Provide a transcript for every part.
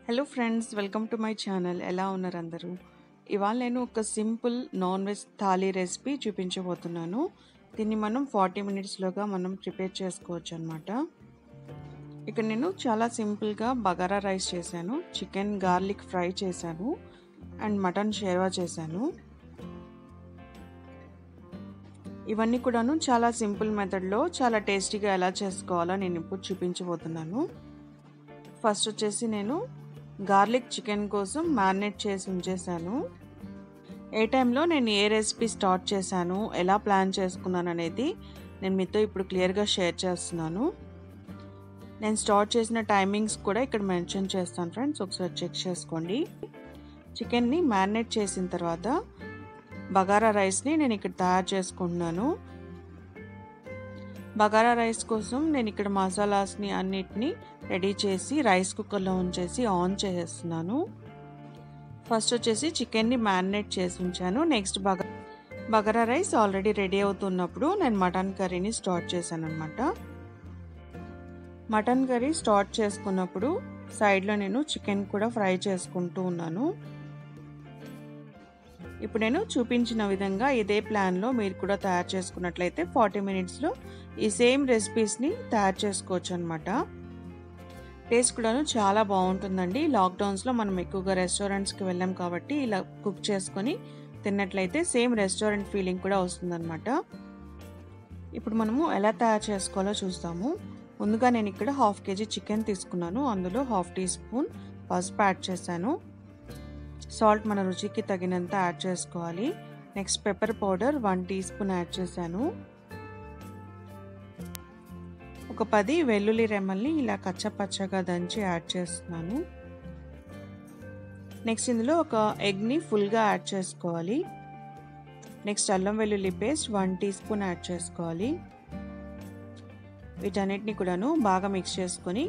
hello friends welcome to my channel ఎలా ఉన్నారు అందరూ ఇవాళ నేను ఒక simple non veg thali recipe చూపించబోతున్నాను దీన్ని మనం ఫార్టీ మినిట్స్లోగా మనం ప్రిపేర్ చేసుకోవచ్చు అనమాట ఇక్కడ నేను చాలా సింపుల్గా బగారా రైస్ చేశాను చికెన్ గార్లిక్ ఫ్రై చేశాను అండ్ మటన్ షేర్వా చేశాను ఇవన్నీ కూడాను చాలా సింపుల్ మెథడ్లో చాలా టేస్టీగా ఎలా చేసుకోవాలో నేను ఇప్పుడు చూపించబోతున్నాను ఫస్ట్ వచ్చేసి నేను గార్లిక్ చికెన్ కోసం మ్యారినేట్ చేసి ఉంచేసాను ఏ టైంలో నేను ఏ రెసిపీ స్టార్ట్ చేశాను ఎలా ప్లాన్ చేసుకున్నాను అనేది నేను మీతో ఇప్పుడు క్లియర్గా షేర్ చేస్తున్నాను నేను స్టార్ట్ చేసిన టైమింగ్స్ కూడా ఇక్కడ మెన్షన్ చేస్తాను ఫ్రెండ్స్ ఒకసారి చెక్ చేసుకోండి చికెన్ని మ్యారినేట్ చేసిన తర్వాత బగారా రైస్ని నేను ఇక్కడ తయారు చేసుకుంటున్నాను బగారా రైస్ కోసం నేను ఇక్కడ మసాలాస్ని అన్నిటినీ రెడీ చేసి రైస్ కుక్కర్లో ఉంచేసి ఆన్ చేసేస్తున్నాను ఫస్ట్ వచ్చేసి చికెన్ని మ్యారినేట్ చేసి ఉంచాను నెక్స్ట్ బగా బగారా రైస్ ఆల్రెడీ రెడీ అవుతున్నప్పుడు నేను మటన్ కర్రీని స్టార్ట్ చేశాను అనమాట మటన్ కర్రీ స్టార్ట్ చేసుకున్నప్పుడు సైడ్లో నేను చికెన్ కూడా ఫ్రై చేసుకుంటూ ఉన్నాను ఇప్పుడు నేను చూపించిన విధంగా ఇదే ప్లాన్లో మీరు కూడా తయారు చేసుకున్నట్లయితే ఫార్టీ మినిట్స్లో ఈ సేమ్ రెసిపీస్ని తయారు చేసుకోవచ్చు అనమాట టేస్ట్ కూడాను చాలా బాగుంటుందండి లాక్డౌన్స్లో మనం ఎక్కువగా రెస్టారెంట్స్కి వెళ్ళాం కాబట్టి ఇలా కుక్ చేసుకొని తిన్నట్లయితే సేమ్ రెస్టారెంట్ ఫీలింగ్ కూడా వస్తుందన్నమాట ఇప్పుడు మనము ఎలా తయారు చేసుకోవాలో చూస్తాము ముందుగా నేను ఇక్కడ హాఫ్ కేజీ చికెన్ తీసుకున్నాను అందులో హాఫ్ టీ స్పూన్ పసుపు యాడ్ చేశాను సాల్ట్ మన రుచికి తగినంత యాడ్ చేసుకోవాలి next pepper powder one teaspoon add చేశాను ఒక పది వెల్లుల్లి రెమ్మల్ని ఇలా కచ్చపచ్చగా దంచి యాడ్ చేస్తున్నాను నెక్స్ట్ ఇందులో ఒక ఎగ్ని ఫుల్గా యాడ్ చేసుకోవాలి నెక్స్ట్ అల్లం వెల్లుల్లి paste one teaspoon add చేసుకోవాలి వీటన్నిటిని కూడాను బాగా మిక్స్ చేసుకొని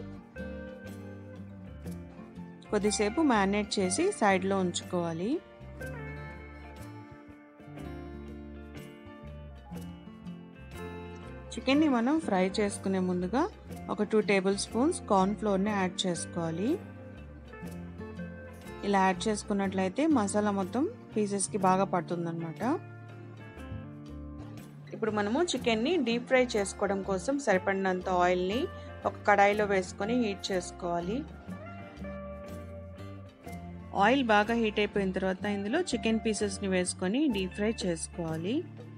కొద్దిసేపు మ్యారినేట్ చేసి సైడ్లో ఉంచుకోవాలి చికెన్ని మనం ఫ్రై చేసుకునే ముందుగా ఒక టూ టేబుల్ స్పూన్స్ కార్న్ ఫ్లోర్ని యాడ్ చేసుకోవాలి ఇలా యాడ్ చేసుకున్నట్లయితే మసాలా మొత్తం పీసెస్కి బాగా పడుతుందన్నమాట ఇప్పుడు మనము చికెన్ని డీప్ ఫ్రై చేసుకోవడం కోసం సరిపడినంత ఆయిల్ని ఒక కడాయిలో వేసుకొని హీట్ చేసుకోవాలి ఆయిల్ బాగా హీట్ అయిపోయిన తర్వాత ఇందులో చికెన్ పీసెస్ని వేసుకొని డీప్ ఫ్రై చేసుకోవాలి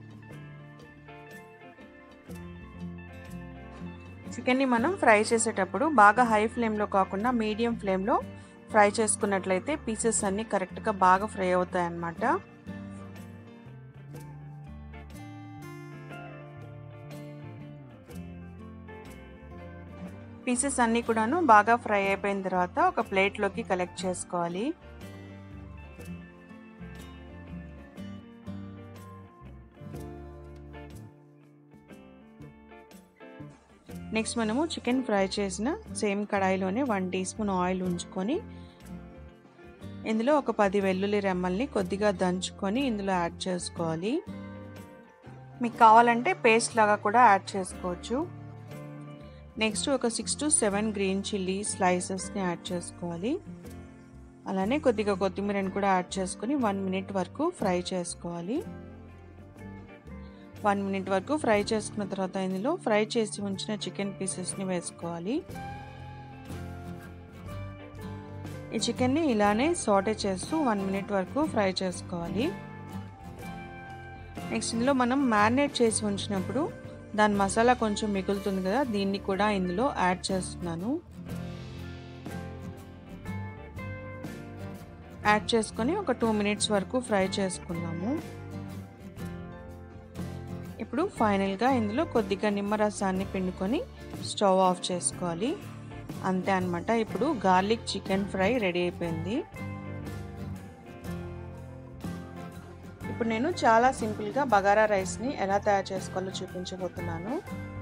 చికెన్ని మనం ఫ్రై చేసేటప్పుడు బాగా హై ఫ్లేమ్లో కాకుండా మీడియం ఫ్లేమ్లో ఫ్రై చేసుకున్నట్లయితే పీసెస్ అన్నీ కరెక్ట్గా బాగా ఫ్రై అవుతాయి అన్నమాట పీసెస్ అన్నీ కూడాను బాగా ఫ్రై అయిపోయిన తర్వాత ఒక ప్లేట్లోకి కలెక్ట్ చేసుకోవాలి నెక్స్ట్ మనము చికెన్ ఫ్రై చేసిన సేమ్ కడాయిలోనే వన్ టీ స్పూన్ ఆయిల్ ఉంచుకొని ఇందులో ఒక పది వెల్లుల్లి రెమ్మల్ని కొద్దిగా దంచుకొని ఇందులో యాడ్ చేసుకోవాలి మీకు కావాలంటే పేస్ట్ లాగా కూడా యాడ్ చేసుకోవచ్చు నెక్స్ట్ ఒక six to seven green chilli స్లైసెస్ని యాడ్ చేసుకోవాలి అలానే కొద్దిగా కొత్తిమీరని కూడా యాడ్ చేసుకొని వన్ మినిట్ వరకు ఫ్రై చేసుకోవాలి వన్ మినిట్ వరకు ఫ్రై చేసుకున్న తర్వాత ఇందులో ఫ్రై చేసి ఉంచిన చికెన్ పీసెస్ని వేసుకోవాలి ఈ చికెన్ని ఇలానే సాటే చేస్తూ వన్ మినిట్ వరకు ఫ్రై చేసుకోవాలి నెక్స్ట్ ఇందులో మనం మ్యారినేట్ చేసి ఉంచినప్పుడు దాని మసాలా కొంచెం మిగులుతుంది కదా దీన్ని కూడా ఇందులో యాడ్ చేస్తున్నాను యాడ్ చేసుకొని ఒక టూ మినిట్స్ వరకు ఫ్రై చేసుకున్నాము ఇప్పుడు ఫైనల్గా ఇందులో కొద్దిగా నిమ్మరసాన్ని పిండుకొని స్టవ్ ఆఫ్ చేసుకోవాలి అంతే అనమాట ఇప్పుడు గార్లిక్ చికెన్ ఫ్రై రెడీ అయిపోయింది ఇప్పుడు నేను చాలా సింపుల్గా బగారా రైస్ని ఎలా తయారు చేసుకోవాలో చూపించబోతున్నాను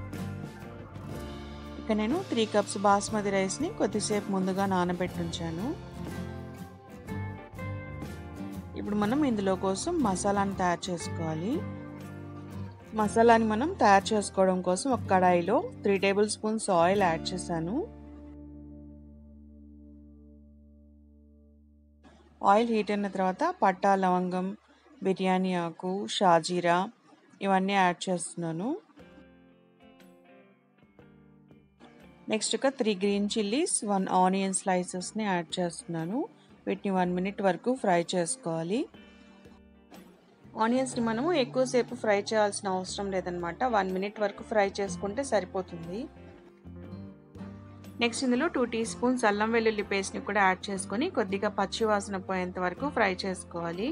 ఇక నేను త్రీ కప్స్ బాస్మతి రైస్ని కొద్దిసేపు ముందుగా నానబెట్టి ఉంచాను ఇప్పుడు మనం ఇందులో కోసం మసాలాని తయారు చేసుకోవాలి మసాలాని మనం తయారు చేసుకోవడం కోసం ఒక కడాయిలో three tablespoons oil add చేశాను ఆయిల్ హీట్ అయిన తర్వాత పట్టా లవంగం బిర్యానీ ఆకు షాజీరా ఇవన్నీ యాడ్ చేస్తున్నాను నెక్స్ట్ ఒక three green chillies one onion స్లైసెస్ని యాడ్ చేస్తున్నాను వీటిని వన్ మినిట్ వరకు ఫ్రై చేసుకోవాలి ఆనియన్స్ని మనము ఎక్కువసేపు ఫ్రై చేయాల్సిన అవసరం లేదనమాట వన్ మినిట్ వరకు ఫ్రై చేసుకుంటే సరిపోతుంది నెక్స్ట్ ఇందులో టూ టీ స్పూన్స్ అల్లం వెల్లుల్లి పేస్ట్ని కూడా యాడ్ చేసుకొని కొద్దిగా పచ్చి వాసన పోయేంత వరకు ఫ్రై చేసుకోవాలి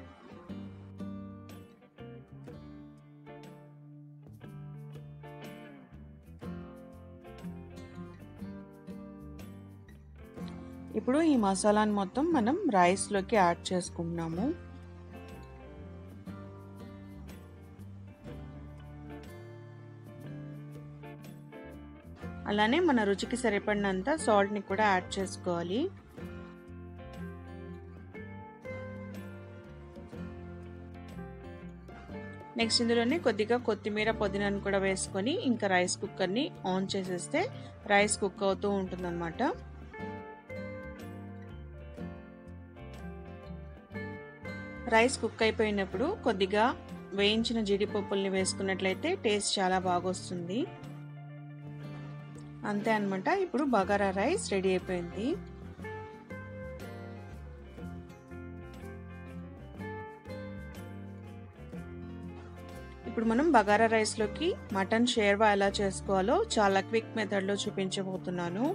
ఇప్పుడు ఈ మసాలాను మొత్తం మనం రైస్లోకి యాడ్ చేసుకుంటున్నాము అలానే మన రుచికి సరిపడినంత సాల్ట్ని కూడా యాడ్ చేసుకోవాలి నెక్స్ట్ ఇందులోనే కొద్దిగా కొత్తిమీర పుదీనాను కూడా వేసుకొని ఇంకా రైస్ కుక్కర్ని ఆన్ చేసేస్తే రైస్ కుక్ అవుతూ ఉంటుందన్నమాట రైస్ కుక్ అయిపోయినప్పుడు కొద్దిగా వేయించిన జీడిపప్పుల్ని వేసుకున్నట్లయితే టేస్ట్ చాలా బాగా వస్తుంది అంతే అనమాట ఇప్పుడు బగారా రైస్ రెడీ అయిపోయింది ఇప్పుడు మనం బగారా రైస్లోకి మటన్ షేర్వా ఎలా చేసుకోవాలో చాలా క్విక్ మెథడ్లో చూపించబోతున్నాను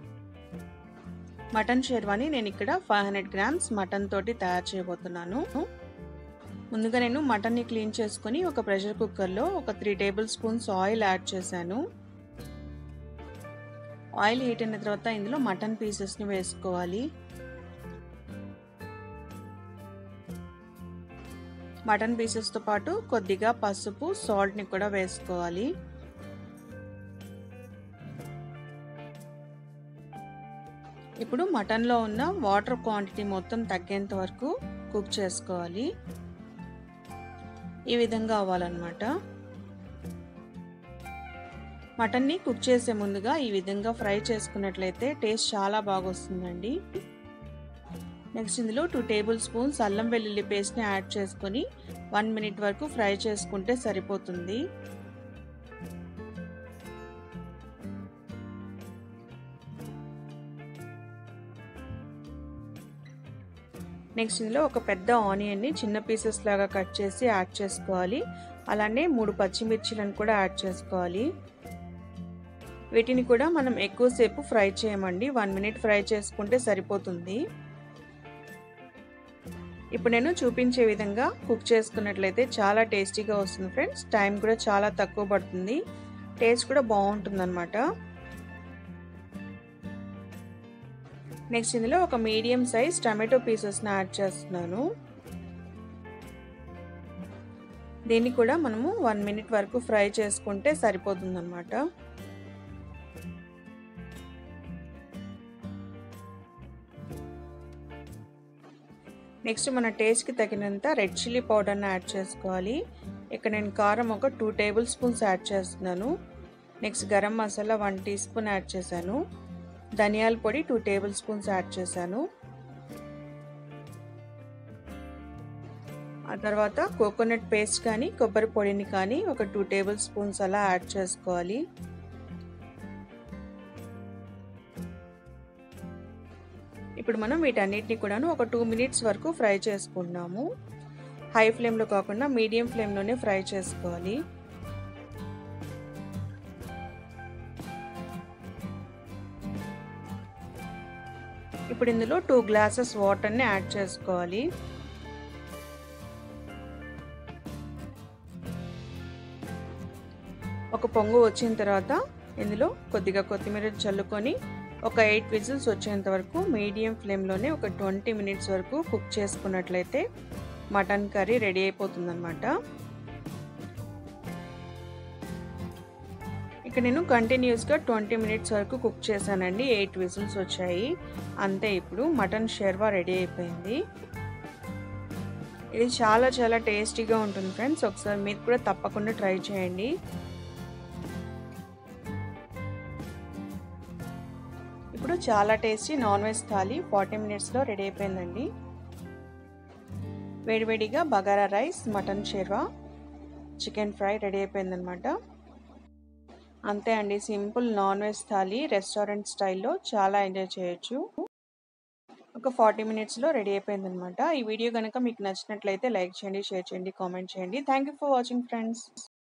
మటన్ షేర్వాని నేను ఇక్కడ ఫైవ్ హండ్రెడ్ గ్రామ్స్ మటన్ తోటి తయారు చేయబోతున్నాను ముందుగా నేను మటన్ని క్లీన్ చేసుకుని ఒక ప్రెషర్ కుక్కర్లో ఒక three tablespoons oil add చేశాను ఆయిల్ హీట్ అయిన తర్వాత ఇందులో మటన్ పీసెస్ని వేసుకోవాలి మటన్ పీసెస్తో పాటు కొద్దిగా పసుపు సాల్ట్ని కూడా వేసుకోవాలి ఇప్పుడు మటన్లో ఉన్న వాటర్ క్వాంటిటీ మొత్తం తగ్గేంత వరకు కుక్ చేసుకోవాలి ఈ విధంగా అవ్వాలన్నమాట మటన్ని కుక్ చేసే ముందుగా ఈ విధంగా ఫ్రై చేసుకున్నట్లయితే టేస్ట్ చాలా బాగా వస్తుందండి నెక్స్ట్ ఇందులో టూ టేబుల్ స్పూన్స్ అల్లం వెల్లుల్లి పేస్ట్ని యాడ్ చేసుకొని వన్ మినిట్ వరకు ఫ్రై చేసుకుంటే సరిపోతుంది నెక్స్ట్ ఇందులో ఒక పెద్ద ఆనియన్ని చిన్న పీసెస్ లాగా కట్ చేసి యాడ్ చేసుకోవాలి అలానే మూడు పచ్చిమిర్చిలను కూడా యాడ్ చేసుకోవాలి వీటిని కూడా మనం ఎక్కువసేపు ఫ్రై చేయమండి వన్ మినిట్ ఫ్రై చేసుకుంటే సరిపోతుంది ఇప్పుడు నేను చూపించే విధంగా కుక్ చేసుకున్నట్లయితే చాలా టేస్టీగా వస్తుంది ఫ్రెండ్స్ టైం కూడా చాలా తక్కువ పడుతుంది టేస్ట్ కూడా బాగుంటుంది అనమాట నెక్స్ట్ ఇందులో ఒక మీడియం సైజ్ టమాటో పీసెస్ని యాడ్ చేస్తున్నాను దీన్ని కూడా మనము వన్ మినిట్ వరకు ఫ్రై చేసుకుంటే సరిపోతుంది అనమాట నెక్స్ట్ మన టేస్ట్కి తగినంత రెడ్ చిల్లీ పౌడర్ని యాడ్ చేసుకోవాలి ఇక్కడ నేను కారం ఒక టూ టేబుల్ స్పూన్స్ యాడ్ చేస్తున్నాను next garam masala one teaspoon add చేశాను ధనియాల పొడి టూ టేబుల్ స్పూన్స్ యాడ్ చేశాను ఆ తర్వాత కోకోనట్ పేస్ట్ కానీ కొబ్బరి పొడిని కానీ ఒక టూ టేబుల్ స్పూన్స్ అలా యాడ్ చేసుకోవాలి ఇప్పుడు మనం వీటన్నిటిని కూడాను ఒక టూ మినిట్స్ వరకు ఫ్రై చేసుకుంటున్నాము హై ఫ్లేమ్లో కాకుండా మీడియం ఫ్లేమ్లోనే ఫ్రై చేసుకోవాలి ఇప్పుడు ఇందులో టూ గ్లాసెస్ వాటర్ని యాడ్ చేసుకోవాలి ఒక పొంగు వచ్చిన తర్వాత ఇందులో కొద్దిగా కొత్తిమీర చల్లుకొని ఒక ఎయిట్ విజిల్స్ వచ్చేంత వరకు మీడియం ఫ్లేమ్లోనే ఒక ట్వంటీ మినిట్స్ వరకు కుక్ చేసుకున్నట్లయితే మటన్ కర్రీ రెడీ అయిపోతుందన్నమాట ఇక్కడ నేను కంటిన్యూస్గా ట్వంటీ మినిట్స్ వరకు కుక్ చేశానండి ఎయిట్ విజిల్స్ వచ్చాయి అంతే ఇప్పుడు మటన్ షెర్వా రెడీ అయిపోయింది ఇది చాలా చాలా టేస్టీగా ఉంటుంది ఫ్రెండ్స్ ఒకసారి మీరు కూడా తప్పకుండా ట్రై చేయండి ఇప్పుడు చాలా tasty non veg thali forty మినిట్స్లో రెడీ అయిపోయిందండి వేడివేడిగా bagara rice mutton sherwa chicken fry ready అయిపోయిందనమాట అంతే అండి simple non veg thali restaurant స్టైల్లో చాలా ఎంజాయ్ చేయొచ్చు ఒక ఫార్టీ మినిట్స్లో రెడీ అయిపోయిందనమాట ఈ వీడియో కనుక మీకు నచ్చినట్లయితే లైక్ చేయండి షేర్ చేయండి కామెంట్ చేయండి thank you for watching friends